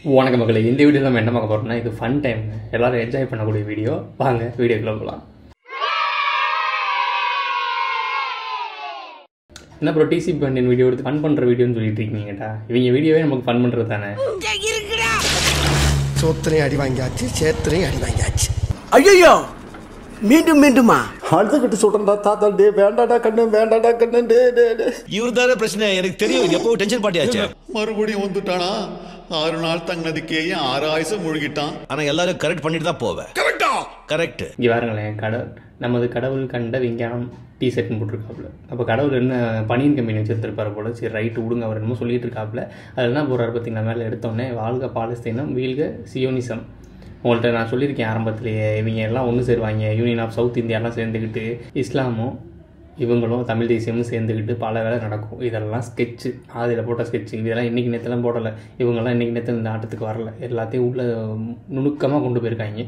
வணக்கம் மக்களை இந்த வீடியோ நம்ம என்ன பார்க்க போறோம்னா இது ஃபன் டைம் எல்லாரும் என்ஜாய் பண்ணக்கூடிய வீடியோ வாங்க வீடியோக்குள்ள போகலாம் என்ன ப்ரோ டிசி பண்டின் வீடியோ எடுத்து ஃபன் பண்ணுற வீடியோன்னு சொல்லிட்டு இருக்கீங்கடா இவங்க வீடியோவே நமக்கு ஃபன் பண்ணுறது தானே சோத்திரையும் அடி வாங்கியாச்சு சேத்திரையும் அடி வாங்கியாச்சு ஐயோ மீண்டும் மீண்டுமா அழுதுகிட்டு சொல்றேன்டா தாத்தா டே வேண்டாடா கண்ணு வேண்டாடா கண்ணு டே டே டே இவர் தானே பிரச்சனை எனக்கு தெரியும் எப்போ டென்ஷன் பாட்டியாச்சு மறுபடியும் வந்துட்டானா ஆறு நாள் தங்கினதுக்கேயே ஆறு ஆயுசம் முழுகிட்டான் ஆனா எல்லாரும் கரெக்ட் பண்ணிட்டு தான் போவேன் கரெக்டா கரெக்ட் இங்கே பாருங்களேன் கடவுள் நமது கடவுள் கண்ட விஞ்ஞானம் டி செட்னு போட்டிருக்காப்புல அப்போ கடவுள் என்ன பனியன் கம்பெனி வச்சுருப்பாரு போல சரி ரைட்டு விடுங்க அவர் என்னமோ சொல்லிட்டு இருக்காப்புல அதில் என்ன போகிறாரு பார்த்தீங்களா மேலே எடுத்தோடனே வாழ்க பாலஸ்தீனம் வீழ்க சியோனிசம் உங்கள்கிட்ட நான் சொல்லியிருக்கேன் ஆரம்பத்திலேயே இவங்க எல்லாம் ஒன்று சேருவாங்க யூனியன் ஆஃப் சவுத் இந்தியாலாம் சேர்ந்துக்கிட்டு இஸ்லாமும் இவங்களும் தமிழ் தேசியமும் சேர்ந்துக்கிட்டு பல வேலை நடக்கும் இதெல்லாம் ஸ்கெட்சு ஆதியில் போட்ட ஸ்கெட்சு இதெல்லாம் இன்றைக்கி நேரத்துலாம் போடலை இவங்கெல்லாம் இன்றைக்கி நேரத்தில் இந்த ஆட்டத்துக்கு வரல எல்லாத்தையும் உள்ள நுணுக்கமாக கொண்டு போயிருக்காங்க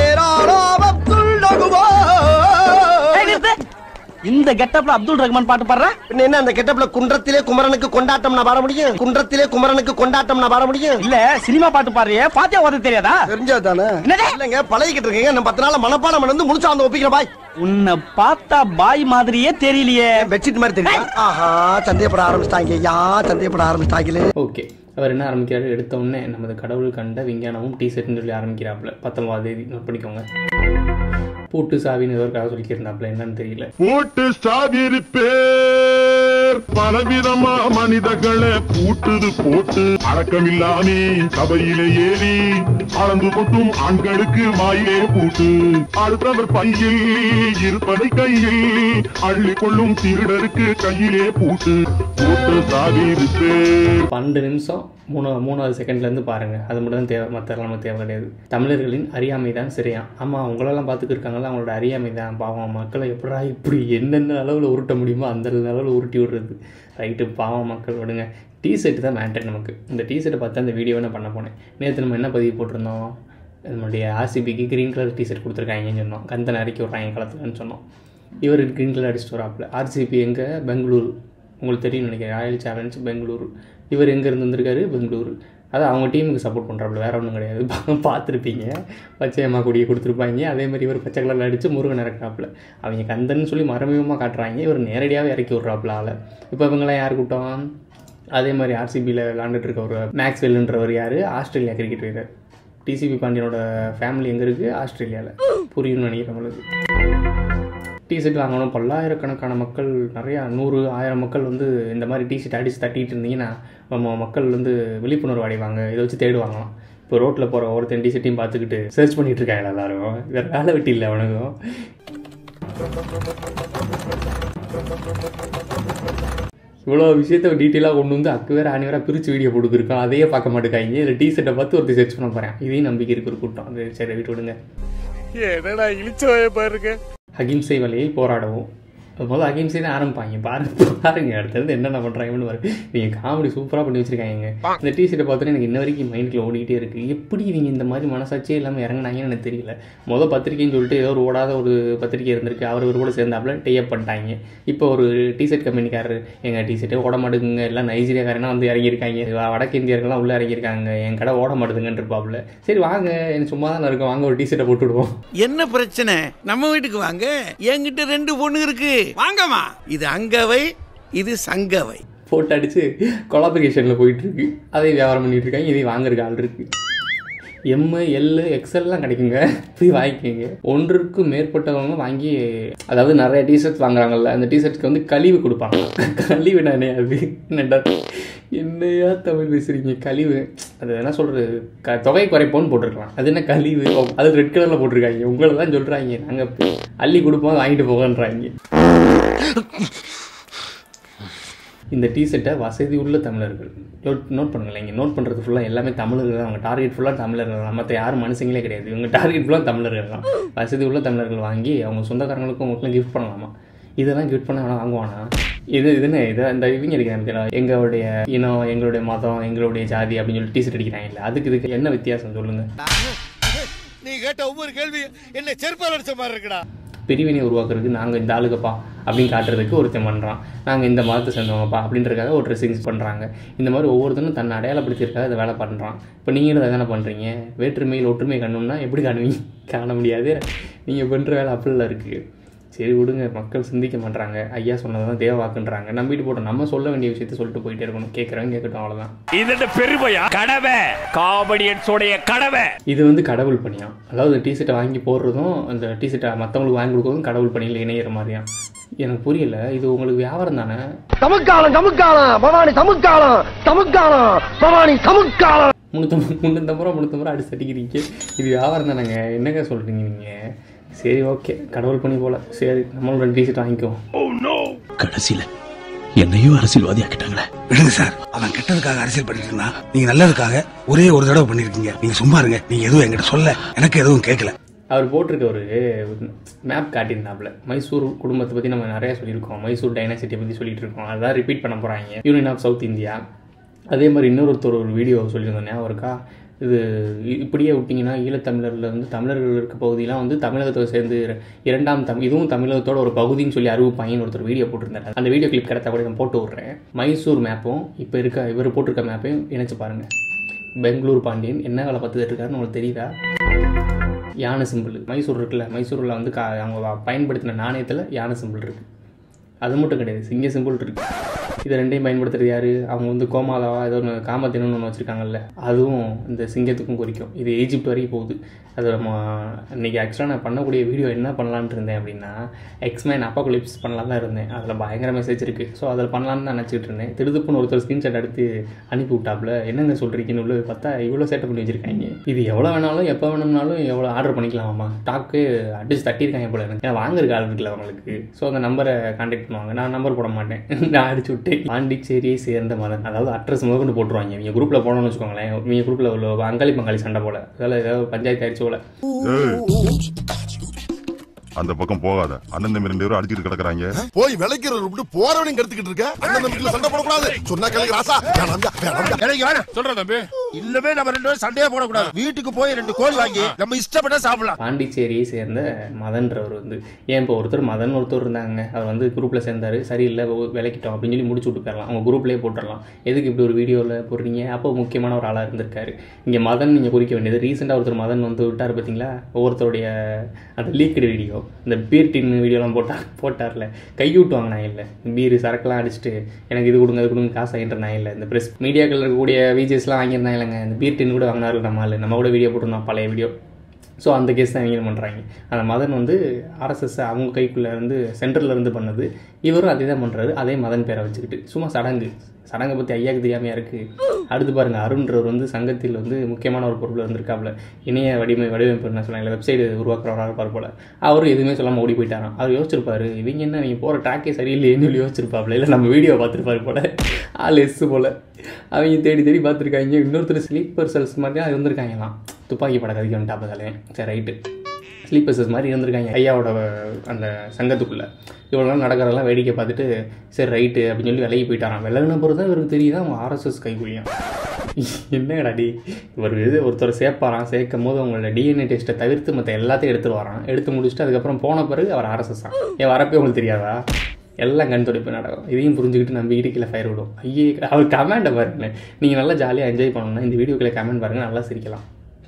இந்த கெட்டப்ல அப்துல் ரஹ்மான் பாட்டு பாடுற பின்ன என்ன அந்த கெட்டப்ல குன்றத்திலே குமரனுக்கு கொண்டாட்டம் நான் வர முடியும் குன்றத்திலே குமரனுக்கு கொண்டாட்டம் நான் வர முடியும் இல்ல சினிமா பாட்டு பாடுறியே பாத்தியா ஓத தெரியாதா தெரிஞ்சா தானே என்னது? இல்லங்க பழகிக்கிட்டு இருக்கீங்க நம்ம பத்து நாள் மனப்பாடம் பண்ணி வந்து முழுசா வந்து ஒப்பிக்கிற பாய் உன்னை பார்த்தா பாய் மாதிரியே தெரியலையே பெட்ஷீட் மாதிரி தெரியும் ஆஹா சந்தேகப்பட ஆரம்பிச்சிட்டாங்க யா சந்தேகப்பட ஆரம்பிச்சிட்டாங்களே ஓகே அவர் என்ன ஆரம்பிக்கிறாரு எடுத்த உடனே நமது கடவுள் கண்ட விஞ்ஞானமும் டி செட்னு சொல்லி ஆரம்பிக்கிறாப்புல பத்தொன்பதாம் தேதி நோட் பண்ணிக்கோங்க பூட்டு சாவின்னு ஏதோ ஒரு கதை சொல்லிக்கிருந்தாப்புல என்னன்னு தெரியல போட்டு சாவிருப்பேர் பலவிதமா மனிதர்களை பூட்டுது போட்டு அடக்கமில்லாமே சபையிலே ஏறி அளந்து கொட்டும் ஆண்களுக்கு வாயிலே பூட்டு அடுத்தவர் பையில் இருப்பதை கையில் அள்ளி கொள்ளும் திருடருக்கு கையிலே பூட்டு போட்டு சாவிருப்பேர் பன்னெண்டு நிமிஷம் மூணு மூணாவது செகண்ட்லேருந்து பாருங்கள் அது மட்டும் தான் தேவை மற்றெல்லாம் நமக்கு தேவை கிடையாது தமிழர்களின் அறியாமை தான் சரியாம் ஆமாம் அவங்களெல்லாம் பார்த்துட்டு இருக்காங்களா அவங்களோட அறியாமை தான் பாவம் மக்களை எப்படா இப்படி எந்தெந்த அளவில் உருட்ட முடியுமோ அந்த அளவில் உருட்டி விடுறது ரைட்டு பாவம் மக்கள் விடுங்க டி ஷர்ட் தான் மேட்டர் நமக்கு இந்த டி ஷர்ட்டை பார்த்து அந்த வீடியோ நான் பண்ண போனேன் நேற்று நம்ம என்ன பதிவு போட்டிருந்தோம் நம்மளுடைய ஆர்சிபிக்கு க்ரீன் கலர் டி ஷர்ட் கொடுத்துருக்காங்கன்னு சொன்னோம் கந்தனை இறக்கி விட்றாங்க களத்துலன்னு சொன்னோம் இவர் க்ரீன் கலர் அடிச்சுட்டு வராப்புல ஆர்சிபி எங்கே பெங்களூர் உங்களுக்கு தெரியும் நினைக்கிறேன் ராயல் சேலஞ்ச் பெங்களூர் இவர் எங்கே இருந்து வந்திருக்காரு பெங்களூர் அதான் அவங்க டீமுக்கு சப்போர்ட் பண்ணுறாப்புல வேற ஒன்றும் கிடையாது பா- பார்த்துருப்பீங்க பச்சையம்மா கொடியை கொடுத்துருப்பாங்க அதே மாதிரி இவர் பச்சை கலரில் அடித்து முருகன் இறக்குறாப்புல அவங்க கந்தன்னு சொல்லி மறைமுகமாக காட்டுறாங்க இவர் நேரடியாகவே இறக்கி விட்றாப்புல ஆளை இப்போ இவங்களாம் யார் கூட்டம் அதே மாதிரி ஆர்சிபியில் விளாண்டுட்டு இருக்க ஒரு மேக்ஸ்வெல்ன்றவர் யார் ஆஸ்திரேலியா கிரிக்கெட் வீரர் டிசிபி பாண்டியனோட ஃபேமிலி எங்கே இருக்குது ஆஸ்திரேலியாவில் புரியும்னு நினைக்கிறேன் உங்களுக்கு டிஷர்ட் வாங்கணும் பல்லாயிரக்கணக்கான மக்கள் நிறையா நூறு ஆயிரம் மக்கள் வந்து இந்த மாதிரி டிஷர்ட் அடித்து தட்டிட்டு இருந்தீங்கன்னா நம்ம மக்கள் வந்து விழிப்புணர்வு அடைவாங்க இதை வச்சு தேடுவாங்களாம் இப்போ ரோட்டில் போகிற ஒருத்தன் டிஷர்ட்டையும் பார்த்துக்கிட்டு சர்ச் பண்ணிட்டு இருக்காங்க எல்லாரும் வேறு வேலை வெட்டி இல்லை அவனுக்கும் இவ்வளோ விஷயத்த டீட்டெயிலாக கொண்டு வந்து அக்கு வேறு ஆணி வேற பிரித்து வீடியோ போட்டுருக்கோம் அதையே பார்க்க மாட்டேங்காங்க இதில் டிஷர்ட்டை பார்த்து ஒருத்தர் சர்ச் பண்ண போகிறேன் இதையும் நம்பிக்கை இருக்கிற கூட்டம் அது சரி விட்டு விடுங்க அகிம்சை வழியில் போராடவும் அது முதல்ல அகிம்சை தான் ஆரம்பிப்பாங்க பாருங்க பாருங்க அடுத்தது என்னென்ன பண்ணுறாங்கன்னு பாருங்க நீங்கள் காமெடி சூப்பராக பண்ணி வச்சிருக்காங்க இந்த டிஷர்ட்டை பார்த்தோன்னே எனக்கு இன்ன வரைக்கும் மைண்டில் ஓடிக்கிட்டே இருக்குது எப்படி இவங்க இந்த மாதிரி மனசாட்சியே இல்லாமல் இறங்குனாங்கன்னு எனக்கு தெரியல மொதல் பத்திரிக்கைன்னு சொல்லிட்டு ஏதோ ஒரு ஓடாத ஒரு பத்திரிக்கை இருந்திருக்கு அவர் இவர் கூட சேர்ந்தாப்புல டேப் பண்ணிட்டாங்க இப்போ ஒரு டிஷர்ட் கம்பெனிக்காரர் எங்கள் டிஷர்ட்டே ஓட மாட்டேங்குங்க எல்லாம் நைஜீரியாக்காரனா வந்து இறங்கியிருக்காங்க வ- வடக்கு இந்தியர்கள்லாம் உள்ளே இறங்கியிருக்காங்க என் கடை ஓட மாட்டேங்குங்கன்னு இருப்பாப்புல சரி வாங்க எனக்கு சும்மா தான் இருக்கோம் வாங்க ஒரு டிஷர்ட்டை போட்டு விடுவோம் என்ன பிரச்சனை நம்ம வீட்டுக்கு வாங்க என்கிட்ட ரெண்டு பொண்ணு இருக்கு வாங்கம்மா இது அங்கவை இது சங்கவை போட்டு அடித்து கொலாபரேஷனில் போயிட்டுருக்கு அதை வியாபாரம் பண்ணிட்டு இருக்காங்க இதை வாங்குறதுக்கு ஆள் இருக்கு எம்மு எல்லு எக்ஸல்லாம் கிடைக்குங்க போய் வாங்கிக்கோங்க ஒன்றுக்கும் மேற்பட்டவங்க வாங்கி அதாவது நிறைய டிஷர்ட்ஸ் வாங்குறாங்கல்ல அந்த டிஷர்ட்ஸ்க்கு வந்து கழிவு கொடுப்பாங்க கழிவு நானே அது என்னடா என்னையா தமிழ் பேசுறீங்க கழிவு அது என்ன சொல்கிறது க தொகை குறைப்போன்னு போட்டிருக்கலாம் அது என்ன கழிவு ஓ, அது ரெட் கலரில் போட்டிருக்காங்க உங்களை தான் சொல்கிறாங்க நாங்கள் அள்ளி கொடுப்போம் வாங்கிட்டு போகன்றாங்க இந்த டிஷர்ட்டை வசதி உள்ள தமிழர்கள் நோட் நோட் பண்ணுங்களேன் இங்கே நோட் பண்ணுறது ஃபுல்லாக எல்லாமே தமிழர்கள் தான் அவங்க டார்கெட் ஃபுல்லாக தமிழர்கள் தான் மற்ற யாரும் மனுஷங்களே கிடையாது இவங்க டார்கெட் ஃபுல்லாக தமிழர்கள் தான் வசதி உள்ள தமிழர்கள் வாங்கி அவங்க சொந்தக்காரங்களுக்கும் அவங்களுக்குலாம் கிஃப்ட் பண்ணலாமா இதெல்லாம் கிஃப்ட் பண்ண வேணா வாங்குவானா இது இதுன்னு இதை இந்த இவங்க அடிக்கிறாங்க எங்களுடைய இனம் எங்களுடைய மதம் எங்களுடைய ஜாதி அப்படின்னு சொல்லி டிஷர்ட் அடிக்கிறாங்க இல்லை அதுக்கு இதுக்கு என்ன வித்தியாசம் சொல்லுங்கள் நீ கேட்ட ஒவ்வொரு கேள்வி என்ன செருப்பால் அடிச்ச மாதிரி இருக்குடா பிரிவினை உருவாக்குறதுக்கு நாங்கள் இந்த ஆளுகப்பா அப்படின்னு காட்டுறதுக்கு ஒருத்தன் பண்ணுறான் நாங்கள் இந்த மதத்தை சேர்ந்தவங்கப்பா அப்படின்றதுக்காக ஒரு ட்ரெஸ்ஸிங்ஸ் பண்ணுறாங்க இந்த மாதிரி ஒவ்வொருத்தனும் தன்னை அடையாளப்படுத்தியிருக்காக அதை வேலை பண்ணுறான் இப்போ நீங்களும் அதை தானே பண்ணுறீங்க வேற்றுமையில் ஒற்றுமை காணணும்னா எப்படி காணுவீங்க காண முடியாது நீங்கள் பண்ணுற வேலை அப்படிலாம் இருக்குது சரி விடுங்க மக்கள் சிந்திக்க மாட்றாங்க ஐயா சொன்னதை தான் தேவாக்குன்றாங்க நம்பிட்டு போட்டோம் நம்ம சொல்ல வேண்டிய விஷயத்த சொல்லிட்டு போயிட்டே இருக்கணும் கேட்குறவங்க கேட்கட்டும் அவ்வளோதான் இது பெருமையா கடமை காமெடியன்ஸோடைய கடமை இது வந்து கடவுள் பணியாம் அதாவது டிஷர்ட்டை வாங்கி போடுறதும் அந்த டிஷர்ட்டை மற்றவங்களுக்கு வாங்கி கொடுக்கறதும் கடவுள் பணியில் இணையிற மாதிரியாம் எனக்கு புரியல இது உங்களுக்கு வியாபாரம் தானே சமுக்காலம் சமுக்காலம் பவானி சமுக்காலம் சமுக்காலம் பவானி சமுக்காலம் முந்நூற்றம்பது முந்நூற்றம்பது ரூபா முந்நூற்றம்பது ரூபா அடிச்சு அடிக்கிறீங்க இது வியாபாரம் தானேங்க என்னங்க சொல்கிறீங்க நீங்கள் சரி ஓகே கடவுள் பணி போல் சரி நம்மளும் ரெண்டு டிஷர்ட் வாங்கிக்குவோம் கடைசியில என்னையும் அரசியல்வாதி ஆக்கிட்டாங்களே விடுங்க சார் அவன் கெட்டதுக்காக அரசியல் பண்ணிட்டு இருந்தான் நீங்க நல்லதுக்காக ஒரே ஒரு தடவை பண்ணிருக்கீங்க நீங்க சும்மா இருங்க நீங்க எதுவும் என்கிட்ட சொல்ல எனக்கு எதுவும் கேட்கல அவர் போட்டிருக்க ஒரு மேப் காட்டியிருந்தாப்புல மைசூர் குடும்பத்தை பற்றி நம்ம நிறைய சொல்லியிருக்கோம் மைசூர் டைனாசிட்டியை பற்றி சொல்லிட்டு இருக்கோம் அதான் ரிப்பீட் பண்ண போகிறாங்க யூனியன் ஆஃப் சவுத் இந்தியா அதே மாதிரி இன்னொருத்தர் ஒரு வீடியோ சொல்லியிருந்தோம் ஞாபகம் இருக்கா இது இ- இப்படியே விட்டிங்கன்னா ஈழத்தமிழரில் வந்து தமிழர்கள் இருக்க பகுதியெலாம் வந்து தமிழகத்தை சேர்ந்து இர- இரண்டாம் தம் இதுவும் தமிழகத்தோட ஒரு பகுதின்னு சொல்லி அறிவிப்பாங்கன்னு ஒருத்தர் வீடியோ போட்டிருந்தாரு அந்த வீடியோ கிளிப் கிடைத்தா கூட நான் போட்டு விட்றேன் மைசூர் மேப்பும் இப்போ இருக்க இவர் போட்டிருக்க மேப்பையும் இணைச்சு பாருங்கள் பெங்களூர் பாண்டியன் என்ன வேலை பார்த்துட்டு இருக்காருன்னு உங்களுக்கு தெரியுதா யானை சிம்பிள் மைசூர் இருக்குல்ல மைசூரில் வந்து கா அவங்க வ- பயன்படுத்தின நாணயத்தில் யானை சிம்பிள் இருக்குது அது மட்டும் கிடையாது சிங்க சிம்பிள் இருக்குது இது ரெண்டையும் பயன்படுத்துறது யார் அவங்க வந்து கோமாதாவா ஏதோ ஒன்று காமத்தினு ஒன்று வச்சுருக்காங்கல்ல அதுவும் இந்த சிங்கத்துக்கும் குறிக்கும் இது ஈஜிப்ட் வரைக்கும் போகுது அது நம்ம இன்னைக்கு ஆக்சுவலாக நான் பண்ணக்கூடிய வீடியோ என்ன பண்ணலான்ட்டு இருந்தேன் அப்படின்னா எக்ஸ்மேன் அப்போகுலிப்ஸ் பண்ணலாம் தான் இருந்தேன் அதில் பயங்கர மெசேஜ் இருக்குது ஸோ அதில் பண்ணலான்னு தான் நினச்சிட்டு இருந்தேன் திருதுப்புன்னு ஒருத்தர் ஸ்க்ரீன்ஷாட் எடுத்து அனுப்பி விட்டாப்புல என்னங்க சொல்கிறீங்கன்னு உள்ள போய் பார்த்தா இவ்வளோ செட்டப் பண்ணி வச்சுருக்காங்க இது எவ்வளோ வேணாலும் எப்போ வேணும்னாலும் எவ்வளோ ஆர்டர் பண்ணிக்கலாமாம்மா ஸ்டாக்கு அடிச்சு தட்டியிருக்காங்க போல எனக்கு ஏன்னா வாங்குறதுக்கு ஆள் இருக்குல்ல அவங்களுக்கு ஸோ அந்த நம்பரை கான்டாக்ட் பண்ணுவாங்க நான் நம்பர் போட மாட்டேன் நான் அடிச்சு விட்டேன் பாண்டிச்சேரியை சேர்ந்த மதன் அதாவது அட்ரஸ் முதற்கொண்டு போட்டுருவாங்க இவங்க குரூப்பில் போனோம்னு வச்சுக்கோங்களேன் இவங்க குரூப்பில் உள்ள அங்காளி பங்காளி சண்டை போல அதில் ஏதாவது பஞ்சாயத்து ஆயிடுச்சு போல அந்த பக்கம் போகாத அண்ணன் தம்பி ரெண்டு பேரும் அடிச்சிட்டு கிடக்குறாங்க போய் விளைக்கிறத விட்டு போறவனையும் கெடுத்துக்கிட்டு இருக்க அண்ணன் தம்பிக்குள்ள சண்டை போடக்கூடாது சொன்னா கேளுங்க ராசா வேணாம்டா, வேணாம்டா. எனக்கு வேணாம் சொல்றேன் தம்பி இல்லவே நம்ம ரெண்டு பேரும் சண்டையே போடக்கூடாது வீட்டுக்கு போய் ரெண்டு கோழி வாங்கி நம்ம இஷ்டப்பட்ட சாப்பிடலாம் பாண்டிச்சேரியை சேர்ந்த மதன்றவர் வந்து ஏன் இப்போ ஒருத்தர் மதன் ஒருத்தர் இருந்தாங்க அவர் வந்து குரூப்பில் சேர்ந்தார் சரியில்லை ஓ- விலக்கிட்டோம் அப்படின்னு சொல்லி முடிச்சு விட்டு போயிடலாம் அவங்க குரூப்லேயே போட்டுடலாம் எதுக்கு இப்படி ஒரு வீடியோவில் போடுறீங்க அப்போ முக்கியமான ஒரு ஆளாக இருந்திருக்காரு இங்கே மதன் நீங்கள் குறிக்க வேண்டியது ரீசெண்டாக ஒருத்தர் மதன் வந்து விட்டார் பார்த்தீங்களா ஒவ்வொருத்தருடைய அந்த லீக்கடு வீடியோ இந்த பீர் டின் வீடியோலாம் போட்டார் போட்டார்ல கையூட்டு வாங்கினா இல்லை பீர் சரக்குலாம் அடிச்சுட்டு எனக்கு இது கொடுங்க அது கொடுங்க காசு ஆகிட்டு நான் இல்லை இந்த ப்ரெஸ் மீடியாக்கள் இருக்கக்கூடிய விஜேஸ்லாம் வாங்கியிருந்தாங்க இல்லைங்க இந்த பீர் டின் கூட வாங்கினாரு நம்ம ஆளு நம்ம கூட வீடியோ போட்டிருந்தோம் பழைய வீடியோ ஸோ அந்த கேஸ் தான் இவங்க பண்ணுறாங்க அந்த மதன் வந்து ஆர்எஸ்எஸ் அவங்க கைக்குள்ளே இருந்து சென்ட்ரல்ல இருந்து பண்ணது இவரும் அதே தான் பண்ணுறாரு அதே மதன் பேரை வச்சுக்கிட்டு சும்மா சடங்கு சடங்கை பற்றி ஐயாக்கு தெரியாமையா இருக்குது அடுத்து பாருங்கள் அருண்ன்றவர் வந்து சங்கத்தில் வந்து முக்கியமான ஒரு பொருள் வந்திருக்காப்புல இணைய வடிவமை வடிவமைப்பு என்ன சொன்னாங்க வெப்சைட் உருவாக்குறவராக இருப்பார் போல அவரும் எதுவுமே சொல்லாமல் ஓடி போயிட்டாராம் அவர் யோசிச்சிருப்பாரு இவங்க என்ன நீங்கள் போகிற ட்ராக்கே சரியில்லையேன்னு சொல்லி யோசிச்சிருப்பாப்புல இல்லை நம்ம வீடியோ பார்த்துருப்பாரு போல ஆள் எஸ் போல அவங்க தேடி தேடி பார்த்துருக்காங்க இன்னொருத்தர் ஸ்லீப்பர் செல்ஸ் மாதிரி அது வந்திருக்காங்களாம் துப்பாக்கி பட கதைக்கு வந்துட்டாப்பதாலே சரி ரைட்டு ஸ்லீப்பர்ஸஸ் மாதிரி இருந்திருக்காங்க ஐயாவோட அந்த சங்கத்துக்குள்ளே இவ்வளோ நாள் நடக்கிறதெல்லாம் வேடிக்கை பார்த்துட்டு சரி ரைட்டு அப்படின்னு சொல்லி விலகி போயிட்டாராம் விலகின பிறகு தான் இவருக்கு தெரியுதா அவங்க ஆர்எஸ்எஸ் கைகூலியாம் என்னடா டி இவர் இது ஒருத்தர் சேர்ப்பாராம் சேர்க்கும் போது அவங்களோட டிஎன்ஏ டெஸ்ட்டை தவிர்த்து மற்ற எல்லாத்தையும் எடுத்துட்டு வரான் எடுத்து முடிச்சுட்டு அதுக்கப்புறம் போன பிறகு அவர் ஆர்எஸ்எஸ் தான் ஏன் வரப்பே உங்களுக்கு தெரியாதா எல்லாம் கண் துடைப்பு நாடகம் இதையும் புரிஞ்சுக்கிட்டு நம்ம இடுக்கில் ஃபயர் விடும் ஐயே அவர் கமெண்ட்டை பாருங்களேன் நீங்கள் நல்லா ஜாலியாக என்ஜாய் பண்ணணும்னா இந்த வீடியோக்குள்ள கமெண்ட் பாருங்கள் நல்லா சிரிக்கலாம்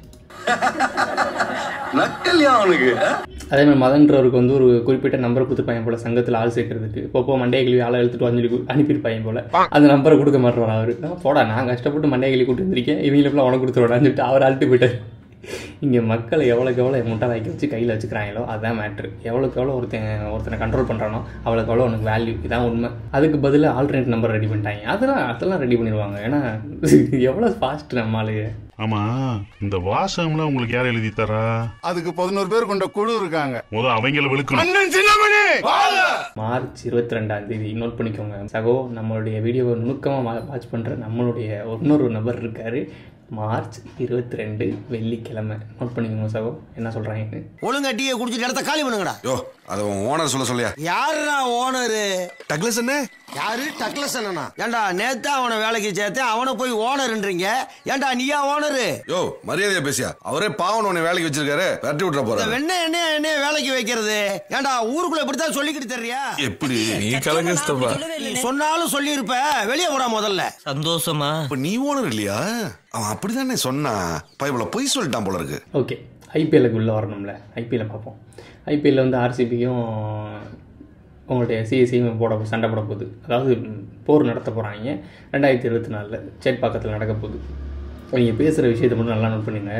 நக்கல்யா அவனுக்கு அதே மாதிரி மதன்றவருக்கு வந்து ஒரு குறிப்பிட்ட நம்பரை கொடுத்துருப்பாங்க போல சங்கத்தில் ஆள் சேர்க்கறதுக்கு இப்போ போ மண்டைய கிளி ஆளை எடுத்துட்டு வந்து சொல்லி அனுப்பியிருப்பாங்க போல அந்த நம்பரை கொடுக்க மாட்டேறாரு அவரு நான் போடா நான் கஷ்டப்பட்டு மண்டைய கிளி கூட்டு வந்திருக்கேன் இவங்களுக்குலாம் உனக்கு கொடுத்துருவாடான்னு சொல்லிட்டு அவர் அழுட்டு போயிட்டார் இங்கே மக்களை எவ்வளோக்கு எவ்வளோ முட்டை வாங்கி வச்சு கையில் வச்சுக்கிறாங்களோ அதுதான் மேட்ரு எவ்வளோக்கு எவ்வளோ ஒருத்தன் ஒருத்தனை கண்ட்ரோல் பண்ணுறானோ அவ்வளோக்கு எவ்வளோ உனக்கு வேல்யூ இதான் உண்மை அதுக்கு பதிலாக ஆல்டர்னேட் நம்பர் ரெடி பண்ணிட்டாங்க அதெல்லாம் அதெல்லாம் ரெடி பண்ணிடுவாங்க ஏன்னா எவ்வளோ ஃபாஸ்ட் நம்ம ஆளுங்க ஆமா இந்த வாசகம்லாம் உங்களுக்கு யார் எழுதி தரா அதுக்கு பதினோரு பேர் கொண்ட குழு இருக்காங்க முத அவங்கள விழுக்கணும் அண்ணன் சின்னமணி மார்ச் இருபத்தி ரெண்டாம் தேதி நோட் பண்ணிக்கோங்க சகோ நம்மளுடைய வீடியோவை நுணுக்கமாக வாட்ச் பண்ணுற நம்மளுடைய இன்னொரு நபர் இருக்கார் மார்ச் இருபத்தி ரெண்டு வெள்ளிக்கிழமை நோட் பண்ணிக்கோங்க சகோ என்ன சொல்கிறாங்கன்னு ஒழுங்கா டீயை குடிச்சிட்டு இடத்த காலி பண்ணுங்கடா யோ அது உன் ஓனர் சொல்ல சொல்லியா யாருடா ஓனரு டக்ளஸ் என்ன யாரு டக்ளஸ் அண்ணனா ஏன்டா நேத்தா அவனை வேலைக்கு சேர்த்தேன் அவனை போய் ஓனர்ன்றீங்க ஏன்டா நீயா ஓனரு யோ மரியாதையா பேசியா அவரே பாவன் உன்னை வேலைக்கு வச்சிருக்காரு விரட்டி விட்டுற இந்த போறாரு வெண்ணெய் என்ன என்ன வேலைக்கு வைக்கிறது ஏன்டா ஊருக்குள்ள இப்படித்தான் சொல்லிக்கிட்டு தெரியா எப்படி நீ கலங்கஸ்தப்பா நீ சொன்னாலும் சொல்லியிருப்ப வெளியே போடா முதல்ல சந்தோஷமா இப்ப நீ ஓனர் இல்லையா அவன் அப்படிதானே சொன்னான் பைபிள பொய் சொல்லிட்டான் போல இருக்கு ஓகே ஐபிஎல்லுக்கு உள்ளே வரணும்ல ஐபிஎல்லை பார்ப்போம் ஐபிஎல்லில் வந்து ஆர்சிபியும் உங்களுடைய சிஎஸ்சியும் போட சண்டை போட போகுது அதாவது ம், போர் நடத்த போகிறாங்க ரெண்டாயிரத்தி இருபத்தி நாலில் சேட்பாக்கத்தில் நடக்க போகுது நீங்கள் பேசுகிற விஷயத்தை மட்டும் நல்லா நோட் பண்ணுங்க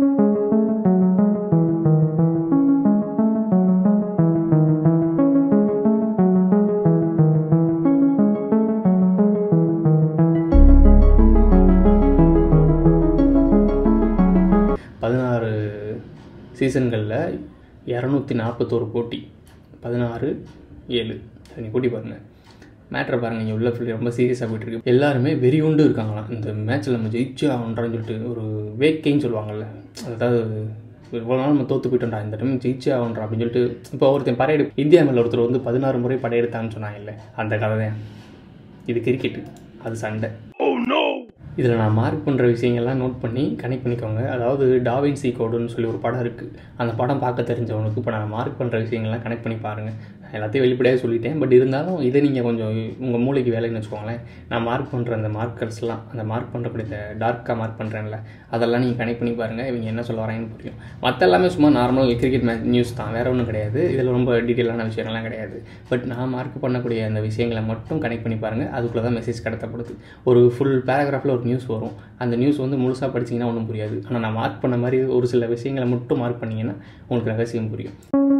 பதினாறு சீசன்களில் இரநூத்தி நாற்பத்தோரு போட்டி பதினாறு ஏழு நீ கூட்டி பாருங்கள் மேட்ரை பாருங்கள் இங்கே உள்ள ஃபுல்லி ரொம்ப சீரியஸாக போயிட்டு இருக்கு எல்லாருமே வெறி உண்டு இருக்காங்களாம் இந்த மேட்ச்சில் நம்ம ஜெயிச்சு ஆகணுன்றான்னு சொல்லிட்டு ஒரு வேக்கைன்னு சொல்லுவாங்கள்ல அதாவது இவ்வளோ நாள் நம்ம தோற்று போயிட்டோம்டா இந்த டைம் ஜெயிச்சு ஆகணுன்றா அப்படின்னு சொல்லிட்டு இப்போ ஒருத்தன் படையெடு இந்தியா மேலே ஒருத்தர் வந்து பதினாறு முறை படையெடுத்தான்னு சொன்னாங்கல்ல அந்த கதை தான் இது கிரிக்கெட்டு அது சண்டை இதில் நான் மார்க் பண்ணுற விஷயங்கள்லாம் நோட் பண்ணி கனெக்ட் பண்ணிக்கோங்க அதாவது டாவின்சி கோடுன்னு சொல்லி ஒரு படம் இருக்குது அந்த படம் பார்க்க தெரிஞ்சவனுக்கு இப்போ நான் மார்க் பண்ணுற விஷயங்கள்லாம் கனெக்ட் பண்ணி பாருங்கள் நான் எல்லாத்தையும் வெளிப்படையாக சொல்லிட்டேன் பட் இருந்தாலும் இதை நீங்கள் கொஞ்சம் உங்கள் மூளைக்கு வேலைன்னு வச்சுக்கோங்களேன் நான் மார்க் பண்ணுற அந்த மார்க்கர்ஸ்லாம் அந்த மார்க் பண்ணுறக்கூடிய இந்த டார்க்காக மார்க் பண்ணுறேன்ல அதெல்லாம் நீங்கள் கனெக்ட் பண்ணி பாருங்கள் இவங்க என்ன சொல்ல வராங்கன்னு புரியும் மற்ற எல்லாமே சும்மா நார்மல் கிரிக்கெட் மேட்ச் நியூஸ் தான் வேறு ஒன்றும் கிடையாது இதில் ரொம்ப டீட்டெயிலான விஷயங்கள்லாம் கிடையாது பட் நான் மார்க் பண்ணக்கூடிய அந்த விஷயங்களை மட்டும் கனெக்ட் பண்ணி பாருங்கள் அதுக்குள்ளே தான் மெசேஜ் கடத்தப்படுது ஒரு ஃபுல் பேராகிராஃபில் ஒரு நியூஸ் வரும் அந்த நியூஸ் வந்து முழுசாக படிச்சிங்கன்னா ஒன்றும் புரியாது ஆனால் நான் மார்க் பண்ண மாதிரி ஒரு சில விஷயங்களை மட்டும் மார்க் பண்ணிங்கன்னா உங்களுக்கு ரகசியம் புரியும்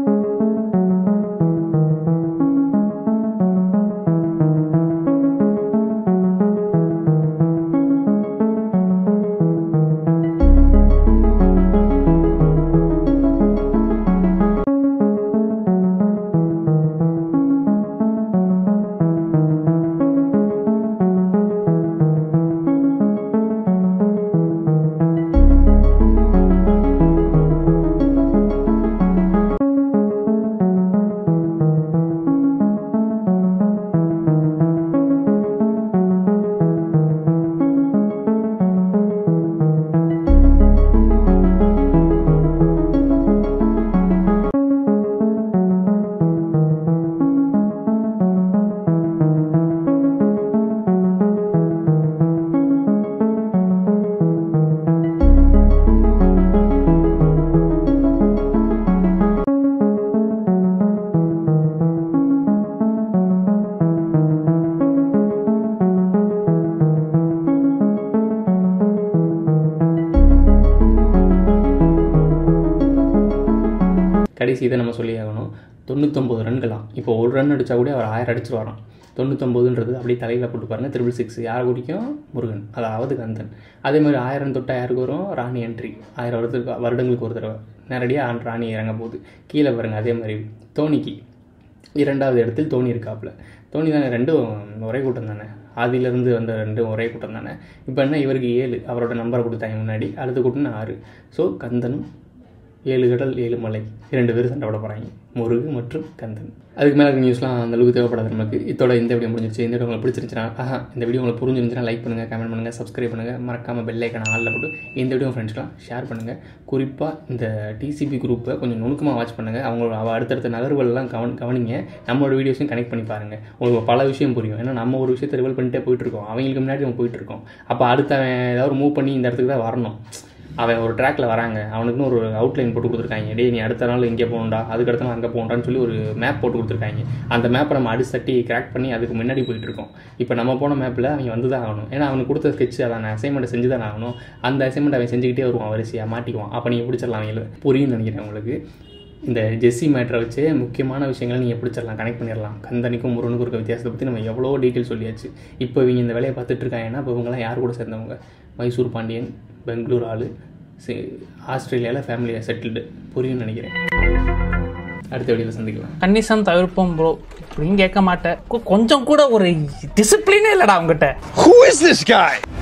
கடைசி இதை நம்ம சொல்லி ஆகணும் தொண்ணூத்தொம்பது ரன்களாம் இப்போ ஒரு ரன் அடித்தா கூட அவர் ஆயிரம் அடிச்சிட்டு வரான் தொண்ணூத்தொம்பதுன்றது அப்படியே தலையில் போட்டு பாருங்க த்ரிபிள் சிக்ஸ் யார் குடிக்கும் முருகன் அதாவது கந்தன் அதே மாதிரி ஆயிரம் தொட்டா யாருக்கு வரும் ராணி என்ட்ரி ஆயிரம் வருடத்துக்கு வருடங்களுக்கு ஒரு தடவை நேரடியாக ராணி இறங்க போகுது கீழே பாருங்க அதே மாதிரி தோனிக்கு இரண்டாவது இடத்தில் தோனி இருக்காப்புல தோனி தானே ரெண்டும் ஒரே கூட்டம் தானே ஆதியிலேருந்து வந்த ரெண்டும் ஒரே கூட்டம் தானே இப்போ என்ன இவருக்கு ஏழு அவரோட நம்பரை கொடுத்தாங்க முன்னாடி அடுத்த கூட்டம் ஆறு ஸோ கந்தனும் ஏழு கடல் ஏழு மலை இரண்டு பேரும் சண்டை போட போகிறாங்க முருகு மற்றும் கந்தன் அதுக்கு மேலே இருக்க நியூஸ்லாம் அந்த அளவுக்கு தேவைப்படாது நமக்கு இதோட இந்த வீடியோ முடிஞ்சிருச்சு இந்த வீடியோ உங்களுக்கு பிடிச்சிருந்துச்சுன்னா ஆஹா இந்த வீடியோ உங்களுக்கு புரிஞ்சிருந்துச்சுன்னா லைக் பண்ணுங்கள் கமெண்ட் பண்ணுங்கள் சப்ஸ்கிரைப் பண்ணுங்கள் மறக்காமல் பெல் ஐக்கான ஆளில் போட்டு இந்த வீடியோ ஃப்ரெண்ட்ஸ்லாம் ஷேர் பண்ணுங்கள் குறிப்பாக இந்த டிசிபி குரூப்பை கொஞ்சம் நுணுக்கமாக வாட்ச் பண்ணுங்கள் அவங்க அவ அடுத்தடுத்த நகர்வுகள்லாம் கவனி கவனிங்க நம்மளோட வீடியோஸையும் கனெக்ட் பண்ணி பாருங்கள் உங்களுக்கு பல விஷயம் புரியும் ஏன்னா நம்ம ஒரு விஷயத்தை ரிவல் பண்ணிட்டே போயிட்டு இருக்கோம் அவங்களுக்கு முன்னாடி நம்ம போயிட்டு இருக்கோம் அப்போ அடுத்த அவன் ஏதாவது மூவ் பண்ணி இந்த இடத்துக்கு தான் வரணும் அவன் ஒரு ட்ராக்ல வராங்க அவனுக்குன்னு ஒரு அவுட்லைன் போட்டு கொடுத்துருக்காங்க டேய் நீ அடுத்த நாள் இங்கே போகணும்டா அதுக்கு அடுத்த நாள் அங்கே போகணும்டான்னு சொல்லி ஒரு மேப் போட்டு கொடுத்துருக்காங்க அந்த மேப்பை நம்ம அடிச்சு தட்டி கிராக் பண்ணி அதுக்கு முன்னாடி போயிட்டு இருக்கோம் இப்போ நம்ம போன மேப்பில் அவங்க வந்து தான் ஆகணும் ஏன்னா அவனுக்கு கொடுத்த ஸ்கெட்ச் அதான் அசைன்மெண்ட்டை செஞ்சு தான் ஆகணும் அந்த அசைன்மெண்ட் அவன் செஞ்சுக்கிட்டே வருவான் வரிசையாக மாட்டிக்குவான் அப்போ நீங்கள் பிடிச்சிடலாம் அவங்கள புரியும்னு நினைக்கிறேன் உங்களுக்கு இந்த ஜெஸ்ஸி மேட்டரை வச்சு முக்கியமான விஷயங்களை நீங்கள் பிடிச்சிடலாம் கனெக்ட் பண்ணிடலாம் கந்தனிக்கும் முருகனுக்கும் இருக்க வித்தியாசத்தை பற்றி நம்ம எவ்வளோ டீட்டெயில் சொல்லியாச்சு இப்போ இவங்க இந்த வேலையை பார்த்துட்டு இருக்காங்கன்னா இப்போ இவங்கெல்லாம் யார் கூட சேர்ந்தவங்க மைசூர் பாண்டியன் பெங்களூர் ஆள் ஆஸ்திரேலியாவில் ஃபேமிலியை செட்டில்டு புரியும்னு நினைக்கிறேன் அடுத்த வீடியோவில் சந்திக்கலாம் கன்னிசம் தவிர்ப்போம் ப்ரோ இப்படின்னு கேட்க மாட்டேன் கொ- கொஞ்சம் கூட ஒரு டிசிப்ளினே இல்லடா உங்ககிட்ட Who is this guy?